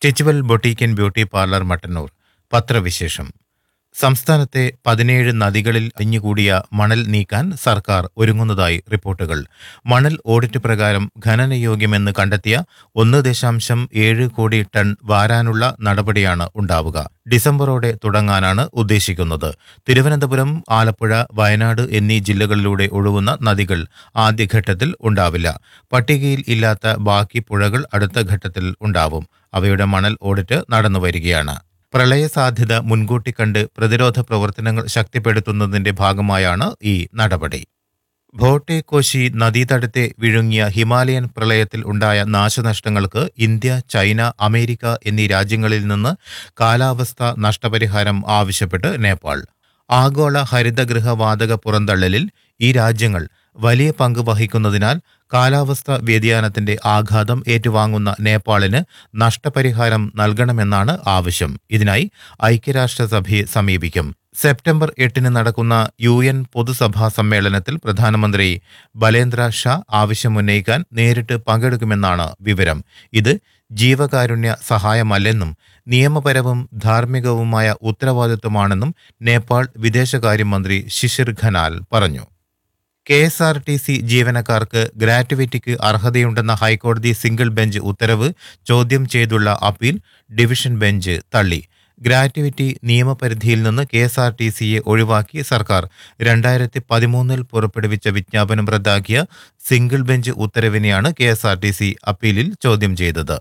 സ്റ്റിച്ചുവൽ boutique and beauty parlour Mattannur പത്രവിശേഷം സംസ്ഥാനത്തെ പതിനേഴ് നദികളിൽ അഞ്ഞുകൂടിയ മണൽ നീക്കാൻ സർക്കാർ ഒരുങ്ങുന്നതായി റിപ്പോർട്ടുകൾ മണൽ ഓഡിറ്റ് പ്രകാരം ഖനനയോഗ്യമെന്ന് കണ്ടെത്തിയ ഒന്ന് ദശാംശം ഏഴ് കോടി ടൺ വാരാനുള്ള നടപടിയാണ് ഉണ്ടാവുക ഡിസംബറോടെ തുടങ്ങാനാണ് ഉദ്ദേശിക്കുന്നത് തിരുവനന്തപുരം ആലപ്പുഴ വയനാട് എന്നീ ജില്ലകളിലൂടെ ഒഴുകുന്ന നദികൾ ആദ്യഘട്ടത്തിൽ ഉണ്ടാവില്ല പട്ടികയിൽ ഇല്ലാത്ത ബാക്കി പുഴകൾ അടുത്ത ഘട്ടത്തിൽ ഉണ്ടാവും അവയുടെ മണൽ ഓഡിറ്റ് നടന്നു വരികയാണ് പ്രളയ സാധ്യത മുൻകൂട്ടി കണ്ട് പ്രതിരോധ പ്രവർത്തനങ്ങൾ ശക്തിപ്പെടുത്തുന്നതിന്റെ ഭാഗമായാണ് ഈ നടപടി ഭോട്ടെ കോശി നദീതടത്തെ വിഴുങ്ങിയ ഹിമാലയൻ പ്രളയത്തിൽ ഉണ്ടായ നാശനഷ്ടങ്ങൾക്ക് ഇന്ത്യ ചൈന അമേരിക്ക എന്നീ രാജ്യങ്ങളിൽ നിന്ന് കാലാവസ്ഥ നഷ്ടപരിഹാരം ആവശ്യപ്പെട്ട് നേപ്പാൾ ആഗോള ഹരിതഗൃഹ വാതക പുറന്തള്ളലിൽ ഈ രാജ്യങ്ങൾ വലിയ പങ്ക് വഹിക്കുന്നതിനാൽ കാലാവസ്ഥ വ്യതിയാനത്തിന്റെ ആഘാതം ഏറ്റുവാങ്ങുന്ന നേപ്പാളിന് നഷ്ടപരിഹാരം നൽകണമെന്നാണ് ആവശ്യം ഇതിനായി ഐക്യരാഷ്ട്രസഭയെ സമീപിക്കും സെപ്റ്റംബർ എട്ടിന് നടക്കുന്ന യു എൻ പൊതുസഭാ സമ്മേളനത്തിൽ പ്രധാനമന്ത്രി ബലേന്ദ്ര ഷാ ആവശ്യമുന്നയിക്കാൻ നേരിട്ട് പങ്കെടുക്കുമെന്നാണ് വിവരം ഇത് ജീവകാരുണ്യ സഹായമല്ലെന്നും നിയമപരവും ധാർമ്മികവുമായ ഉത്തരവാദിത്വമാണെന്നും നേപ്പാൾ വിദേശകാര്യമന്ത്രി ശിശിർ ഖനാൽ പറഞ്ഞു K S R T C ജീവനക്കാർക്ക് ഗ്രാറ്റുവിറ്റിക്ക് അർഹതയുണ്ടെന്ന ഹൈക്കോടതി സിംഗിൾ ബെഞ്ച് ഉത്തരവ് ചോദ്യം ചെയ്തുള്ള അപ്പീൽ ഡിവിഷൻ ബെഞ്ച് തള്ളി ഗ്രാറ്റുവിറ്റി നിയമപരിധിയിൽ നിന്ന് കെ എസ് ആർ ടി സിയെ ഒഴിവാക്കി സർക്കാർ രണ്ടായിരത്തി പതിമൂന്നിൽ പുറപ്പെടുവിച്ച വിജ്ഞാപനം റദ്ദാക്കിയ സിംഗിൾ ബെഞ്ച് ഉത്തരവിനെയാണ് K S R T C അപ്പീലിൽ ചോദ്യം ചെയ്തത്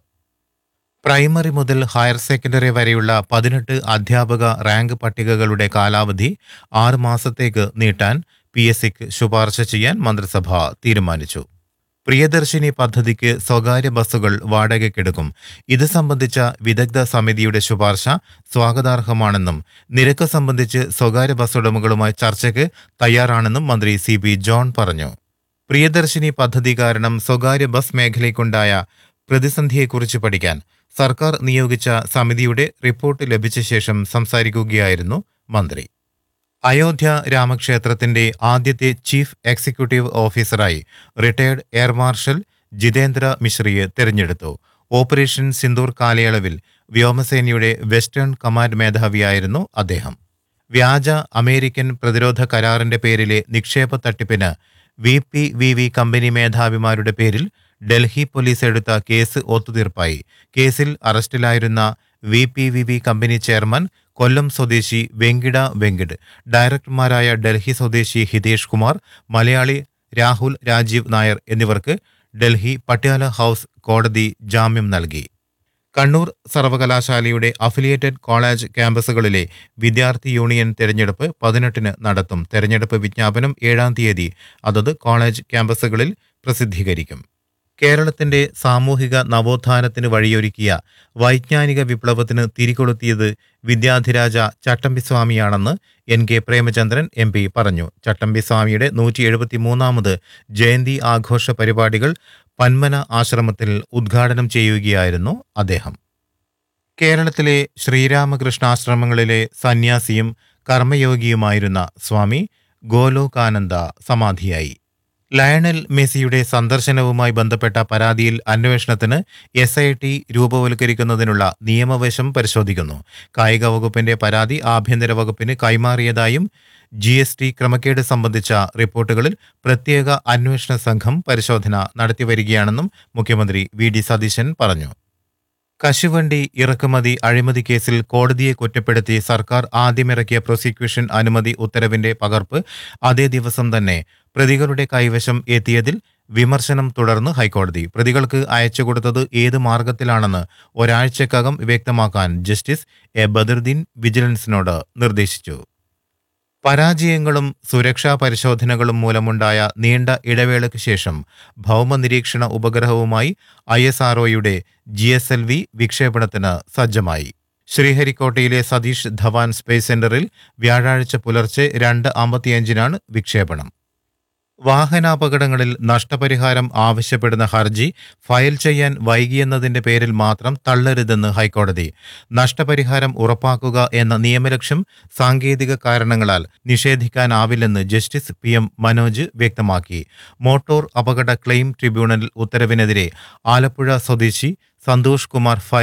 പ്രൈമറി മുതൽ ഹയർ സെക്കൻഡറി വരെയുള്ള പതിനെട്ട് അധ്യാപക റാങ്ക് പട്ടികകളുടെ കാലാവധി ആറ് മാസത്തേക്ക് നീട്ടാൻ പി എസ് സിക്ക് ശുപാർശ ചെയ്യാൻ മന്ത്രിസഭ തീരുമാനിച്ചു പ്രിയദർശിനി പദ്ധതിക്ക് സ്വകാര്യ ബസ്സുകൾ വാടകയ്ക്കെടുക്കും ഇത് സംബന്ധിച്ച വിദഗ്ധ സമിതിയുടെ ശുപാർശ സ്വാഗതാർഹമാണെന്നും നിരക്ക് സംബന്ധിച്ച് സ്വകാര്യ ബസ് ഉടമകളുമായി ചർച്ചയ്ക്ക് തയ്യാറാണെന്നും മന്ത്രി സി പി ജോൺ പറഞ്ഞു പ്രിയദർശിനി പദ്ധതി കാരണം സ്വകാര്യ ബസ് മേഖലയ്ക്കുണ്ടായ പ്രതിസന്ധിയെക്കുറിച്ച് പഠിക്കാൻ സർക്കാർ നിയോഗിച്ച സമിതിയുടെ റിപ്പോർട്ട് ലഭിച്ച ശേഷം സംസാരിക്കുകയായിരുന്നു മന്ത്രി അയോധ്യ രാമക്ഷേത്രത്തിന്റെ ആദ്യത്തെ ചീഫ് എക്സിക്യൂട്ടീവ് ഓഫീസറായി റിട്ടയർഡ് എയർ മാർഷൽ ജിതേന്ദ്ര മിശ്രയെ തെരഞ്ഞെടുത്തു ഓപ്പറേഷൻ സിന്ദൂർ കാലയളവിൽ വ്യോമസേനയുടെ വെസ്റ്റേൺ കമാൻഡ് മേധാവിയായിരുന്നു അദ്ദേഹം വ്യാജ അമേരിക്കൻ പ്രതിരോധ കരാറിന്റെ പേരിലെ നിക്ഷേപ തട്ടിപ്പിന് V P V V company മേധാവിമാരുടെ പേരിൽ ഡൽഹി പോലീസ് എടുത്ത കേസ് ഒത്തുതീർപ്പായി കേസിൽ അറസ്റ്റിലായിരുന്ന V P V V company chairman Kollam സ്വദേശി വെങ്കിട വെങ്കിട് ഡയറക്ടർമാരായ ഡൽഹി സ്വദേശി ഹിതേഷ് കുമാർ മലയാളി രാഹുൽ രാജീവ് നായർ എന്നിവർക്ക് ഡൽഹി പട്യാല ഹൗസ് കോടതി ജാമ്യം നൽകി കണ്ണൂർ സർവകലാശാലയുടെ അഫിലിയേറ്റഡ് കോളേജ് ക്യാമ്പസുകളിലെ വിദ്യാർത്ഥി യൂണിയൻ തെരഞ്ഞെടുപ്പ് പതിനെട്ടിന് നടത്തും തെരഞ്ഞെടുപ്പ് വിജ്ഞാപനം ഏഴാം തീയതി അതത് കോളേജ് ക്യാമ്പസുകളിൽ പ്രസിദ്ധീകരിക്കും കേരളത്തിന്റെ സാമൂഹിക നവോത്ഥാനത്തിന് വഴിയൊരുക്കിയ വൈജ്ഞാനിക വിപ്ലവത്തിന് തിരികൊളുത്തിയത് വിദ്യാധിരാജ ചട്ടമ്പിസ്വാമിയാണെന്ന് N K Premachandran M P പറഞ്ഞു ചട്ടമ്പിസ്വാമിയുടെ നൂറ്റി എഴുപത്തിമൂന്നാമത് ജയന്തി ആഘോഷ പരിപാടികൾ പന്മന ആശ്രമത്തിൽ ഉദ്ഘാടനം ചെയ്യുകയായിരുന്നു അദ്ദേഹം കേരളത്തിലെ ശ്രീരാമകൃഷ്ണാശ്രമങ്ങളിലെ സന്യാസിയും കർമ്മയോഗിയുമായിരുന്ന സ്വാമി ഗോലോകാനന്ദ സമാധിയായി ലയണൽ മെസ്സിയുടെ സന്ദർശനവുമായി ബന്ധപ്പെട്ട പരാതിയിൽ അന്വേഷണത്തിന് എസ് ഐ ടി രൂപവൽക്കരിക്കുന്നതിനുള്ള നിയമവശം പരിശോധിക്കുന്നു കായിക വകുപ്പിന്റെ പരാതി ആഭ്യന്തര വകുപ്പിന് കൈമാറിയതായും ജി എസ് ടി ക്രമക്കേട് സംബന്ധിച്ച റിപ്പോർട്ടുകളിൽ പ്രത്യേക അന്വേഷണ സംഘം പരിശോധന നടത്തിവരികയാണെന്നും മുഖ്യമന്ത്രി വി ഡി സതീശൻ പറഞ്ഞു കശുവണ്ടി ഇറക്കുമതി അഴിമതി കേസിൽ കോടതിയെ കുറ്റപ്പെടുത്തി സർക്കാർ ആദ്യമിറക്കിയ പ്രോസിക്യൂഷൻ അനുമതി ഉത്തരവിന്റെ പകർപ്പ് അതേ ദിവസം തന്നെ പ്രതികളുടെ കൈവശം എത്തിയതിൽ വിമർശനം തുടർന്ന് ഹൈക്കോടതി പ്രതികൾക്ക് അയച്ചുകൊടുത്തത് ഏത് മാർഗത്തിലാണെന്ന് ഒരാഴ്ചക്കകം വ്യക്തമാക്കാൻ ജസ്റ്റിസ് എ ബദറുദ്ദീൻ വിജിലൻസിനോട് നിർദ്ദേശിച്ചു പരാജയങ്ങളും സുരക്ഷാ പരിശോധനകളും മൂലമുണ്ടായ നീണ്ട ഇടവേളയ്ക്ക് ശേഷം ഭൗമ നിരീക്ഷണ ഉപഗ്രഹവുമായി ഐ എസ് ആർഒയുടെ ജി എസ് എൽ വി വിക്ഷേപണത്തിന് സജ്ജമായി ശ്രീഹരിക്കോട്ടയിലെ സതീഷ് ധവാൻ സ്പേസ് സെന്ററിൽ വ്യാഴാഴ്ച പുലർച്ചെ രണ്ട് അമ്പത്തിയഞ്ചിനാണ് വിക്ഷേപണം വാഹനാപകടങ്ങളിൽ നഷ്ടപരിഹാരം ആവശ്യപ്പെടുന്ന ഹർജി ഫയൽ ചെയ്യാൻ വൈകിയെന്നതിന്റെ പേരിൽ മാത്രം തള്ളരുതെന്ന് ഹൈക്കോടതി നഷ്ടപരിഹാരം ഉറപ്പാക്കുക എന്ന നിയമലക്ഷ്യം സാങ്കേതിക കാരണങ്ങളാൽ നിഷേധിക്കാനാവില്ലെന്ന് ജസ്റ്റിസ് പി എം മനോജ് വ്യക്തമാക്കി മോട്ടോർ അപകട ക്ലെയിം ട്രിബ്യൂണൽ ഉത്തരവിനെതിരെ ആലപ്പുഴ സ്വദേശി സന്തോഷ് കുമാർ ഫയൽ